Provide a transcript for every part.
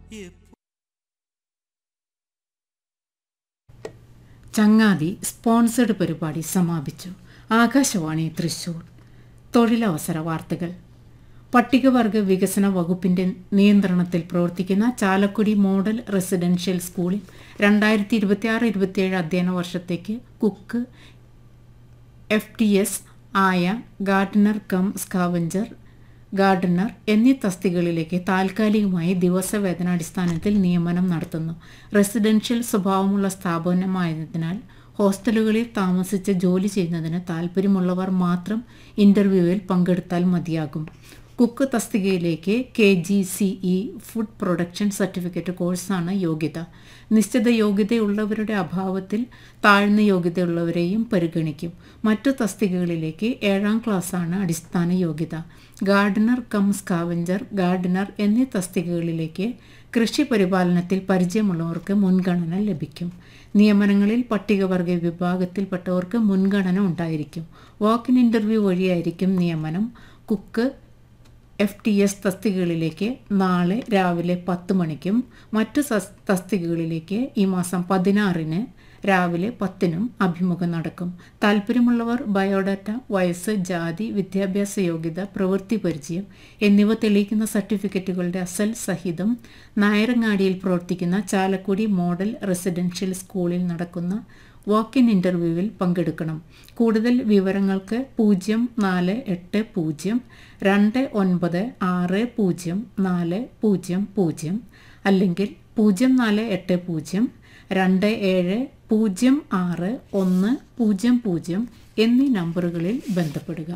ചങ്ങാതി സ്പോൺസേഡ് പരിപാടി സമാപിച്ചു ആകാശവാണി തൃശൂർ തൊഴിലവസര വാർത്തകൾ പട്ടികവർഗ വികസന വകുപ്പിന്റെ നിയന്ത്രണത്തിൽ പ്രവർത്തിക്കുന്ന ചാലക്കുടി മോഡൽ റെസിഡൻഷ്യൽ സ്കൂളിൽ രണ്ടായിരത്തി ഇരുപത്തിയാറ് ഇരുപത്തിയേഴ് അധ്യയന വർഷത്തേക്ക് കുക്ക് എഫ് ടി എസ് ആയ ഗാർഡനർ കം സ്കാവഞ്ചർ ഗാർഡനർ എന്നീ തസ്തികകളിലേക്ക് താൽക്കാലികമായി ദിവസവേതനാടിസ്ഥാനത്തിൽ നിയമനം നടത്തുന്നു റെസിഡൻഷ്യൽ സ്വഭാവമുള്ള സ്ഥാപനമായതിനാൽ ഹോസ്റ്റലുകളിൽ താമസിച്ച് ജോലി ചെയ്യുന്നതിന് താൽപ്പര്യമുള്ളവർ മാത്രം ഇന്റർവ്യൂവിൽ പങ്കെടുത്താൽ മതിയാകും കുക്ക് തസ്തികയിലേക്ക് K G C E food production certificate കോഴ്സാണ് യോഗ്യത നിശ്ചിത യോഗ്യതയുള്ളവരുടെ അഭാവത്തിൽ താഴ്ന്ന യോഗ്യതയുള്ളവരെയും പരിഗണിക്കും മറ്റു തസ്തികകളിലേക്ക് ഏഴാം ക്ലാസ്സാണ് അടിസ്ഥാന യോഗ്യത ഗാർഡനർ കം സ്കാവഞ്ചർ ഗാർഡനർ എന്നീ തസ്തികകളിലേക്ക് കൃഷി പരിപാലനത്തിൽ പരിചയമുള്ളവർക്ക് മുൻഗണന ലഭിക്കും നിയമനങ്ങളിൽ പട്ടികവർഗ വിഭാഗത്തിൽപ്പെട്ടവർക്ക് മുൻഗണന ഉണ്ടായിരിക്കും വാക്ക് ഇൻ ഇൻ്റർവ്യൂ വഴിയായിരിക്കും നിയമനം കുക്ക് എഫ് ടി എസ് തസ്തികകളിലേക്ക് നാളെ രാവിലെ പത്ത് മണിക്കും മറ്റു സസ്- തസ്തികകളിലേക്ക് ഈ മാസം പതിനാറിന് രാവിലെ പത്തിനും അഭിമുഖം നടക്കും താല്പര്യമുള്ളവർ ബയോഡാറ്റ വയസ്സ് ജാതി വിദ്യാഭ്യാസ യോഗ്യത പ്രവൃത്തി പരിചയം എന്നിവ തെളിയിക്കുന്ന സർട്ടിഫിക്കറ്റുകളുടെ അസൽ സഹിതം നായരങ്ങാടിയിൽ പ്രവർത്തിക്കുന്ന ചാലക്കുടി മോഡൽ റെസിഡൻഷ്യൽ സ്കൂളിൽ നടക്കുന്ന വാക്ക് ഇൻ ഇൻ്റർവ്യൂവിൽ പങ്കെടുക്കണം കൂടുതൽ വിവരങ്ങൾക്ക് പൂജ്യം നാല് എട്ട് പൂജ്യം രണ്ട് ഒൻപത് ആറ് പൂജ്യം നാല് പൂജ്യം പൂജ്യം അല്ലെങ്കിൽ പൂജ്യം നാല് എട്ട് പൂജ്യം രണ്ട് ഏഴ് പൂജ്യം ആറ് ഒന്ന് പൂജ്യം പൂജ്യം എന്നീ നമ്പറുകളിൽ ബന്ധപ്പെടുക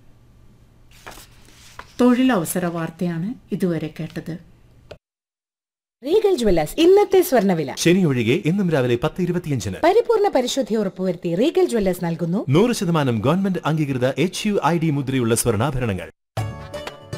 തൊഴിലവസര വാർത്തയാണ് ഇതുവരെ കേട്ടത് റീഗൽ ജ്വല്ലേഴ്സ് ഇന്നത്തെ സ്വർണ്ണവില ശനി ഒഴികെ ഇന്നും രാവിലെ പത്ത് ഇരുപത്തിയഞ്ചിന് പരിപൂർണ പരിശുദ്ധി ഉറപ്പുവരുത്തി റീഗൽ ജ്വല്ലേഴ്സ് നൽകുന്നു നൂറ് ശതമാനം ഗവൺമെന്റ് അംഗീകൃത എച്ച് യു ഐ ഡി മുദ്രയുള്ള സ്വർണ്ണാഭരണങ്ങൾ